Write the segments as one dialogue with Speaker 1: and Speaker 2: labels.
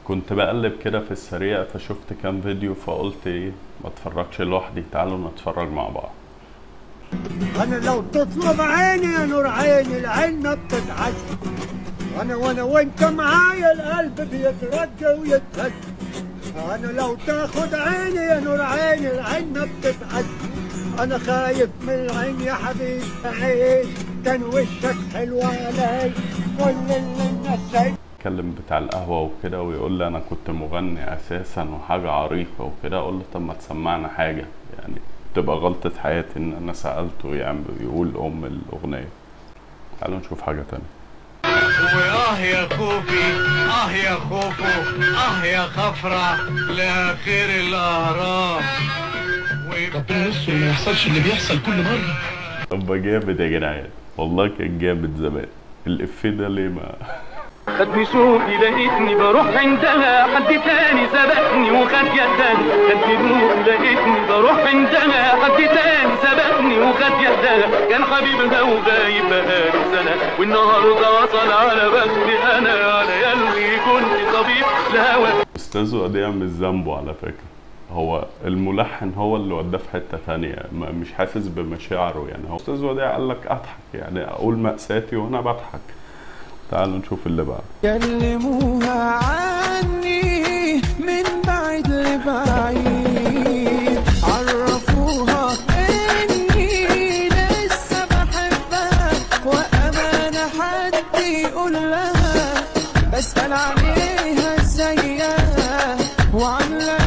Speaker 1: كنت بقلب كده في السريع فشفت كام فيديو فقلت ايه ما اتفرجش لوحدي تعالوا نتفرج مع بعض
Speaker 2: انا لو تطلب عيني يا نور عيني العين ما بتتعش انا وانا وانت معايا القلب بيترجى ويتهج انا لو تاخد عيني يا نور عيني العين ما بتتعش انا خايف من العين يا حبيبي عين كان وشك حلو علي كل اللي الناس شايف
Speaker 1: اتكلم بتاع القهوة وكده ويقول لي انا كنت مغني اساسا وحاجة عريقة وكده اقول له طب ما تسمعنا حاجة يعني تبقى غلطة حياتي ان انا سألته يعني بيقول ام الاغنية تعالوا نشوف حاجة تانية
Speaker 3: وآه يا خوفي آه يا خوفو آه يا خفرة لآخر الأهرام
Speaker 4: ربنا يستر ما يحصلش اللي بيحصل كل مرة
Speaker 1: طب جامد يا جدعان والله كان جامد زمان الإفيه ده ليه ما
Speaker 5: خدني شوقي لقيتني بروح عندها حد تاني سبقني وخد يدها خدني دموعي لقيتني بروح عندها حد تاني سبقني وخد يدها كان حبيبها وغايب بقالي سنة والنهارده وصل على بختي أنا على يلي كنت طبيب الهوى
Speaker 1: أستاذ وديع مش ذنبه على فكرة هو الملحن هو اللي وداه في حتة تانية ما- مش حاسس بمشاعره يعني هو أستاذ وديع قال لك أضحك يعني أقول مأساتي وأنا بضحك تعالوا نشوف اللي بعد
Speaker 6: كلموها عني من بعيد لبعيد عرفوها اني لسه بحبها وامانه حد يقول لها بسال عليها ازيها وعامله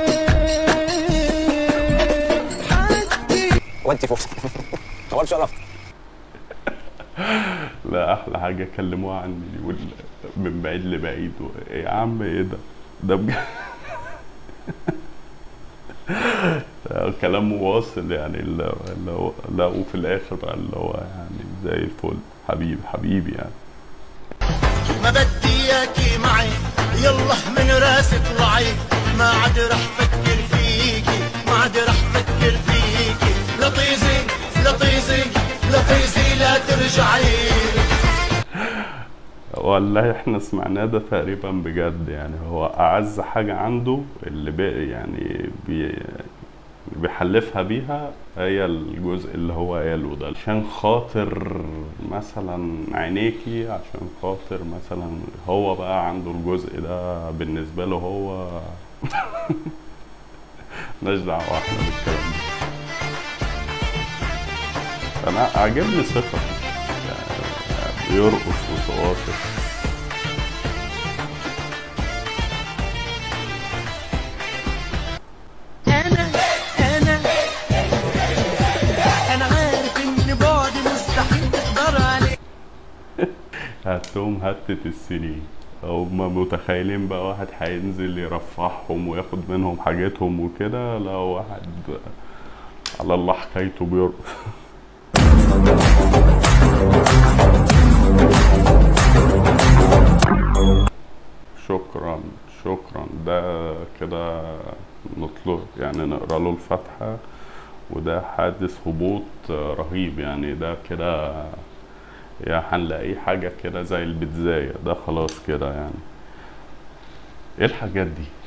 Speaker 6: ايه حد
Speaker 7: وانت فوق طول شرفت
Speaker 1: لا أحلى حاجة كلموها عني يقول من بعيد لبعيد و... يا عم إيه ده ده بجد كلامه واصل يعني اللي اللي هو لقوا في الآخر بقى اللي هو يعني زي الفل حبيبي حبيبي يعني
Speaker 8: ما بدي اياكي معي يلا من راسي اطلعي ما عاد رح فكر فيكي ما عاد رح فكر فيكي لطيزي لطيزي لطيزي لا ترجعي
Speaker 1: والله احنا سمعناه ده تقريبا بجد يعني هو اعز حاجة عنده اللي بي يعني بي بيحلفها بيها هي الجزء اللي هو قاله ده عشان خاطر مثلا عينيكي عشان خاطر مثلا هو بقى عنده الجزء ده بالنسبة له هو مالناش دعوة احنا بالكلام ده انا عاجبني صفته يعني بيرقص وصواصف
Speaker 6: انا انا انا عارف ان بعدي مستحيل تقدر عليه
Speaker 1: هاتهم هتت السنين هم متخيلين بقى واحد هينزل يرفعهم وياخد منهم حاجاتهم وكده لا واحد على الله حكايته بيرقص شكرا شكرا ده كده نطلب يعني نقرا له الفاتحة وده حادث هبوط رهيب يعني ده كده يا هنلاقيه حاجة كده زي البيتزاية ده خلاص كده يعني ايه الحاجات دي